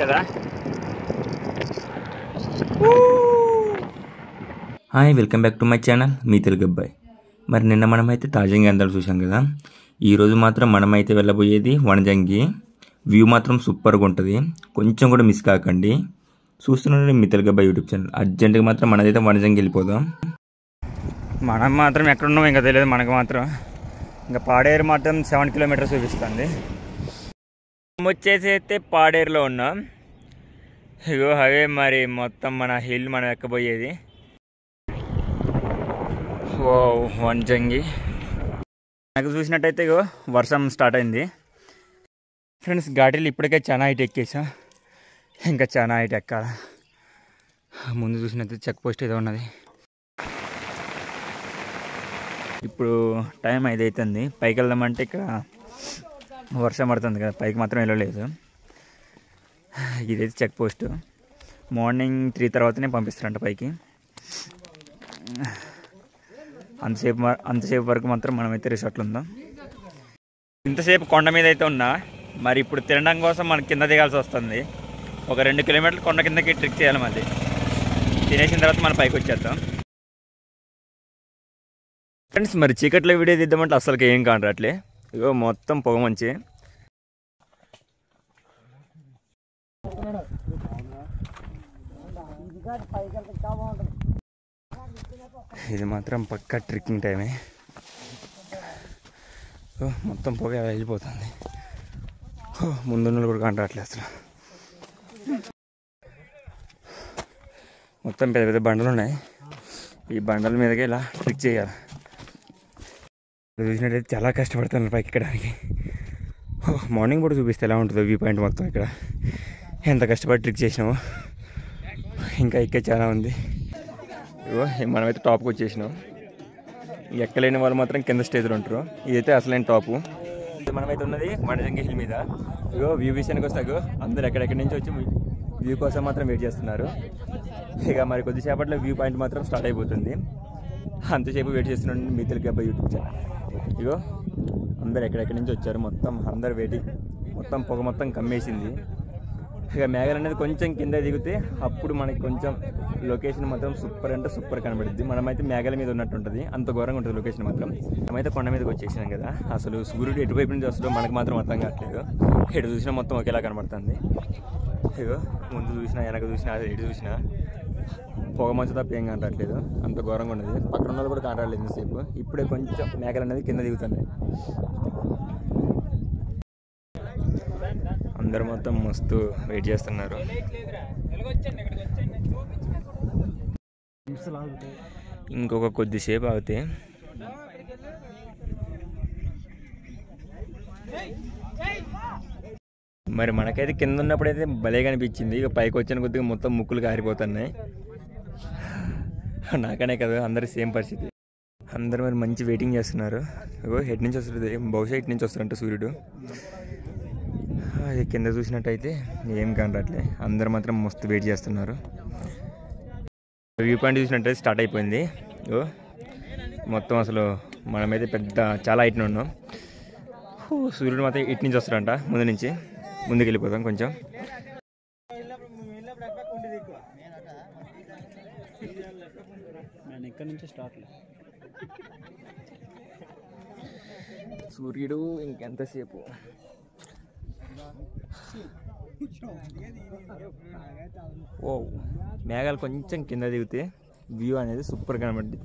కదా hi welcome back to my channel మీ తెలుగు అబ్బాయి మరి నిన్న మనమైతే తాజంగి అందరం చూసాం కదా ఈరోజు మాత్రం మనమైతే వెళ్ళబోయేది వనజంగి వ్యూ మాత్రం సూపర్గా ఉంటుంది కొంచెం కూడా మిస్ కాకండి చూస్తున్నాను మీ తెలుగు అబ్బాయి యూట్యూబ్ ఛానల్ అర్జెంటుగా మాత్రం మనదైతే వనజంగి వెళ్ళిపోదాం మనం మాత్రం ఎక్కడున్నాం ఇంకా తెలియదు మనకు మాత్రం ఇంకా పాడేరు మాత్రం సెవెన్ కిలోమీటర్స్ చూపిస్తుంది మేము వచ్చేసి అయితే పాడేరులో ఉన్నాం ఇగో అవే మరి మొత్తం మన హిల్ మనం ఎక్కబోయేది ఓ వంజంగి నాకు చూసినట్టయితే ఇగో వర్షం స్టార్ట్ అయింది ఫ్రెండ్స్ ఘాటీలు ఇప్పటికే చాలా హైట్ ఎక్కేసా ఇంకా చాలా హైట్ ఎక్కాల ముందు చూసినట్టయితే చెక్ పోస్ట్ ఏదో ఉన్నది ఇప్పుడు టైం ఐదు అవుతుంది పైకి వెళ్దామంటే ఇక్కడ వర్షం పడుతుంది కదా పైకి మాత్రం వెళ్ళలేదు ఇదైతే చెక్ పోస్ట్ మార్నింగ్ త్రీ తర్వాతనే పంపిస్తారంట పైకి అంతసేపు మ- అంతసేపు వరకు మాత్రం మనమైతే రిసార్ట్లో ఉందాం ఇంతసేపు కొండ మీద అయితే ఉన్నా మరి ఇప్పుడు తినడం కోసం మనం కింద దిగాల్సి వస్తుంది ఒక రెండు కిలోమీటర్లు కొండ కిందకి ట్రిక్ చేయాలి మళ్ళీ తినేసిన తర్వాత మనం పైకి వచ్చేద్దాం ఫ్రెండ్స్ మరి చీకట్లో వీడియో తీద్దామంటే అసలుకి ఏం కానట్లే ఇగో మొత్తం పొగ మంచి ఇది మాత్రం పక్కా ట్రిక్కింగ్ టైమే ఓ, మొత్తం పొగ ఎలా వెళ్ళిపోతుంది ఓ, ముందున్న కూడా కానరాట్లే అసలు మొత్తం పెద్ద పెద్ద బండలు ఉన్నాయి ఈ బండల మీదకి ఇలా ట్రిక్ చేయాలి ఇక్కడ చూసినట్టయితే చాలా కష్టపడుతున్నారు పైకి ఎక్కడానికి ఓ, మార్నింగ్ కూడా చూపిస్తే ఎలా ఉంటుందో వ్యూ పాయింట్ మొత్తం ఇక్కడ ఎంత కష్టపడి ట్రిక్ చేసినామో ఇంకా ఎక్కే చాలా ఉంది ఇగో మనమైతే టాప్కి వచ్చేసినాం ఈ ఎక్కలేని వాళ్ళు మాత్రం కింద స్టేజ్లో ఉంటారు ఇదైతే అసలైన టాపు ఇది మనమైతే ఉన్నది మణజంగి హిల్ మీద ఇగో వ్యూ విషయానికి వస్తే ఇగో అందరు ఎక్కడెక్కడి నుంచి వచ్చి వ్యూ కోసం మాత్రం వెయిట్ చేస్తున్నారు ఇక మరి కొద్దిసేపట్లో వ్యూ పాయింట్ మాత్రం స్టార్ట్ అయిపోతుంది అంతసేపు వెయిట్ చేస్తున్నాను మీ తెలుగు అబ్బాయి యూట్యూబ్ ఛానల్ ఇగో అందరు ఎక్కడెక్కడి నుంచి వచ్చారు మొత్తం అందరు వెయిటింగ్ మొత్తం పొగ మొత్తం కమ్మేసింది ఇక మేఘాలు అనేది కొంచెం కింద దిగితే అప్పుడు మనకి కొంచెం లొకేషన్ మాత్రం సూపర్ అంటే సూపర్ కనబడుద్ది మనమైతే మేఘాల మీద ఉన్నట్టు ఉంటుంది అంత ఘోరంగా ఉంటుంది లొకేషన్ మాత్రం మనమైతే కొండ మీదకి వచ్చేసినాం కదా అసలు సూర్యుడు ఎటువైపు నుంచి వస్తుందో మనకు మాత్రం అర్థం కావట్లేదు ఎటు చూసినా మొత్తం ఒకేలా కనబడుతుంది ఇగో ముందు చూసినా వెనక చూసినా అది ఎటు చూసినా పొగ మంచు తప్ప ఏం కనరాట్లేదు అంత ఘోరంగా ఉన్నది పక్కన వాళ్ళు కూడా కనరాలేదు ఇంతసేపు ఇప్పుడే కొంచెం మేకలు అనేది కింద దిగుతున్నాయి అందరూ మొత్తం మస్తు వెయిట్ చేస్తున్నారు ఇంకొక కొద్దిసేపు ఆగితే మరి మనకైతే కింద ఉన్నప్పుడైతే భలే కనిపించింది ఇక పైకి వచ్చిన కొద్దిగా మొత్తం ముక్కులు కారిపోతున్నాయి నాకనే కదా అందరి సేమ్ పరిస్థితి అందరూ మరి మంచి వెయిటింగ్ చేస్తున్నారు ఇగో హెడ్ నుంచి వస్తుంది బహుశా ఇటు నుంచి వస్తారంట సూర్యుడు అది కింద చూసినట్టయితే ఏం కనరట్లే అందరూ మాత్రం మస్తు వెయిట్ చేస్తున్నారు వ్యూ పాయింట్ చూసినట్టయితే స్టార్ట్ అయిపోయింది ఓ మొత్తం అసలు మనమైతే పెద్ద చాలా హైట్న ఉన్నాం హూ, సూర్యుడు మాత్రం ఇటు నుంచి వస్తాడంట ముందు నుంచి ముందుకు వెళ్ళిపోతాం కొంచెం నేను ఎక్కడి నుంచి స్టార్ట్ సూర్యుడు ఇంకెంతసేపు ఓ మేఘాలు కొంచెం కింద దిగితే వ్యూ అనేది సూపర్ కనబడింది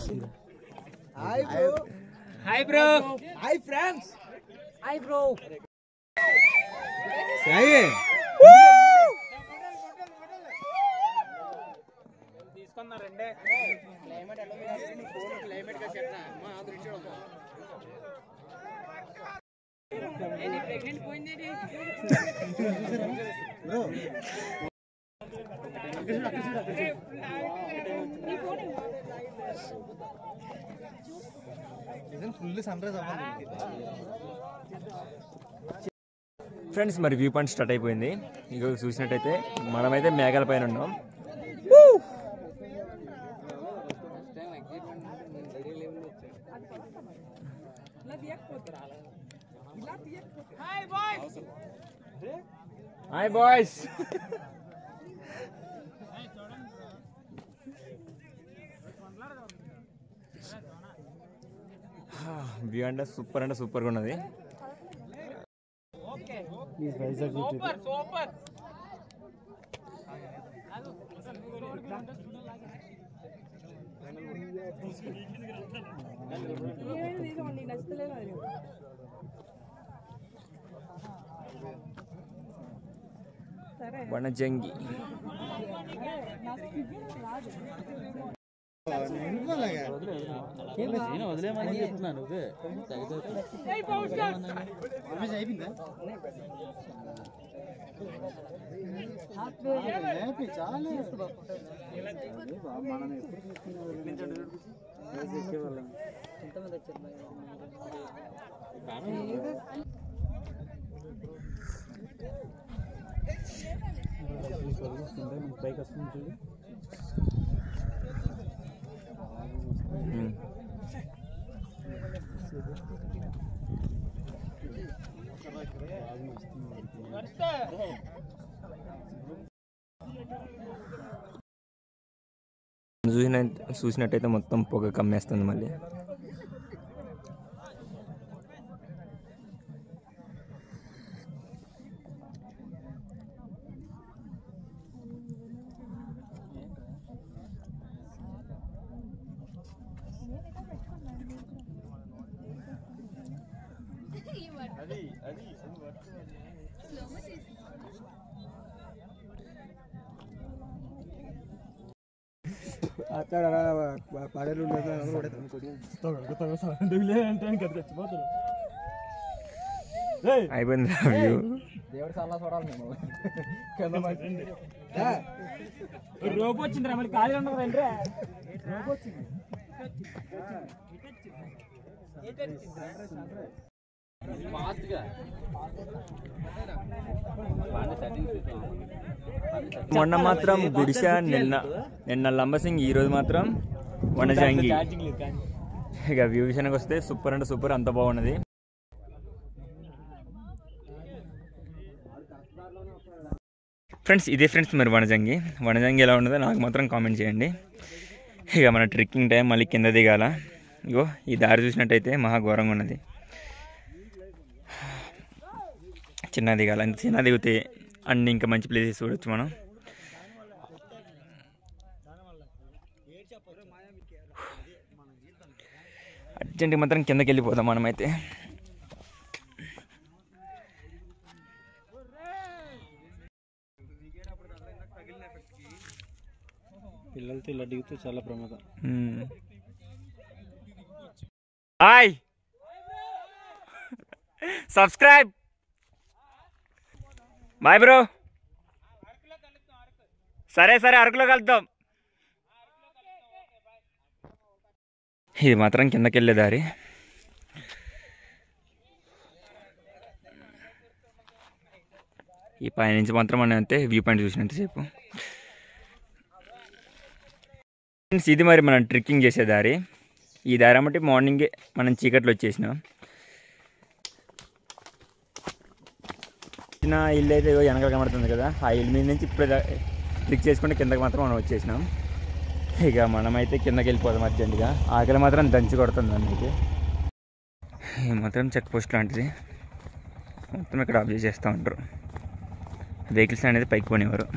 ఫుల్ సన్ రైజ్ అవ్వాలి ఫ్రెండ్స్ మరి వ్యూ పాయింట్ స్టార్ట్ అయిపోయింది ఇక చూసినట్టయితే మనమైతే మేఘాల పైన ఉన్నాం హాయ్ బాయ్స్ వ్యూ అంటే సూపర్ అంటే సూపర్గా ఉన్నది వనజంగి వదిలేమని చెప్తున్నాను అయిపోయిందా చాలు పైకి వస్తుంది చూడు మ్మ్. చూసిన చూసినట్టయితే మొత్తం పొగ కమ్మేస్తుంది మళ్ళీ అయిపోయింది వ్యూ దేవుడు చాలా చూడాలి మేము రోపు వచ్చింది మళ్ళీ ఖాళీ ఉండదు మొన్న మాత్రం గుడిస నిన్న నిన్న లంబసింగ్ ఈ రోజు మాత్రం వనజంగి ఇక వ్యూ విషయానికి వస్తే సూపర్ అంటే సూపర్ అంత బాగున్నది ఫ్రెండ్స్ ఇదే ఫ్రెండ్స్ మరి వనజంగి వనజంగి ఎలా ఉన్నదో నాకు మాత్రం కామెంట్ చేయండి ఇక మన ట్రెక్కింగ్ టైం మళ్ళీ కింద దిగాల ఇగో ఈ దారి చూసినట్టయితే మహా ఘోరంగా ఉన్నది చిన్న దిగాల ఇంత చిన్న దిగితే అన్ని ఇంకా మంచి ప్లేసెస్ చూడొచ్చు మనం అర్జెంట్ మాత్రం కిందకి వెళ్ళిపోదాం మనమైతే పిల్లలతో ఇలా దిగితే చాలా ప్రమాదం హాయ్ సబ్స్క్రైబ్ బాయ్ బ్రో సరే సరే అరకులో కలుద్దాం ఇది మాత్రం కిందకి వెళ్ళే దారి ఈ పైనుంచి మాత్రం మనం అంతే వ్యూ పాయింట్ చూసినంతసేపు ఫ్రెండ్స్ ఇది మరి మనం ట్రెక్కింగ్ చేసే దారి ఈ దారి అమ్మటి మార్నింగే మనం చీకట్లో వచ్చేసినాం చిన్న ఇల్లు అయితే ఏదో వెనకాల కనబడుతుంది కదా ఆ ఇల్లు మీద నుంచి ఇప్పుడు ట్రిక్ చేసుకుంటే కిందకి మాత్రం మనం వచ్చేసినాం ఇక మనమైతే కిందకి వెళ్ళిపోదాం అర్జెంటుగా ఆకలి మాత్రం దంచి కొడుతుంది అందుకే ఇది మాత్రం చెక్ పోస్ట్ లాంటిది మొత్తం ఇక్కడ అబ్జర్వ్ చేస్తూ ఉంటారు వెహికల్స్ అనేది పైకి పోనివ్వరు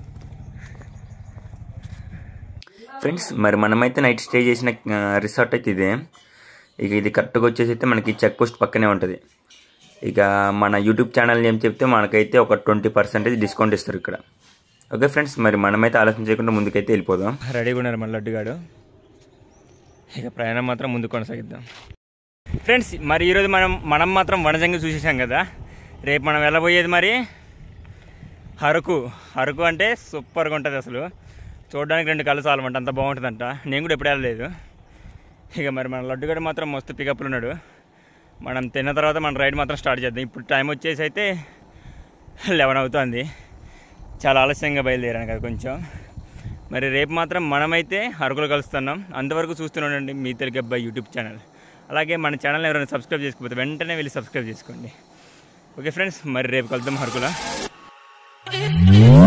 ఫ్రెండ్స్ మరి మనమైతే నైట్ స్టే చేసిన ఆ, రిసార్ట్ అయితే ఇదే ఇక ఇది కరెక్ట్గా వచ్చేసి అయితే మనకి చెక్ పోస్ట్ పక్కనే ఉంటుంది ఇక మన యూట్యూబ్ ఛానల్ ఏం చెప్తే మనకైతే ఒక ట్వంటీ పర్సెంటేజ్ డిస్కౌంట్ ఇస్తారు ఇక్కడ ఓకే ఫ్రెండ్స్ మరి మనమైతే ఆలోచన చేయకుండా ముందుకైతే వెళ్ళిపోదాం రెడీగా ఉన్నారు మళ్ళీ లడ్డుగాడు ఇక ప్రయాణం మాత్రం ముందు కొనసాగిద్దాం ఫ్రెండ్స్ మరి ఈరోజు మనం మనం మాత్రం వనజంగి చూసేసాం కదా రేపు మనం వెళ్ళబోయేది మరి అరకు అరకు అంటే సూపర్గా ఉంటుంది అసలు చూడడానికి రెండు కళ్ళు చాలమంట అంత బాగుంటుందంట నేను కూడా ఎప్పుడు వెళ్ళలేదు ఇక మరి మన లడ్డుగాడు మాత్రం మస్తు పికప్లు ఉన్నాడు మనం తిన్న తర్వాత మన రైడ్ మాత్రం స్టార్ట్ చేద్దాం ఇప్పుడు టైం వచ్చేసి అయితే లెవెన్ అవుతుంది చాలా ఆలస్యంగా బయలుదేరాను కదా కొంచెం మరి రేపు మాత్రం మనమైతే అరకులు కలుస్తున్నాం అంతవరకు చూస్తూనే ఉండండి మీ తెలుగు అబ్బాయి యూట్యూబ్ ఛానల్ అలాగే మన ఛానల్ ఎవరైనా సబ్స్క్రైబ్ చేసుకోకపోతే వెంటనే వెళ్ళి సబ్స్క్రైబ్ చేసుకోండి ఓకే ఫ్రెండ్స్ మరి రేపు కలుద్దాం అరకులో ఆ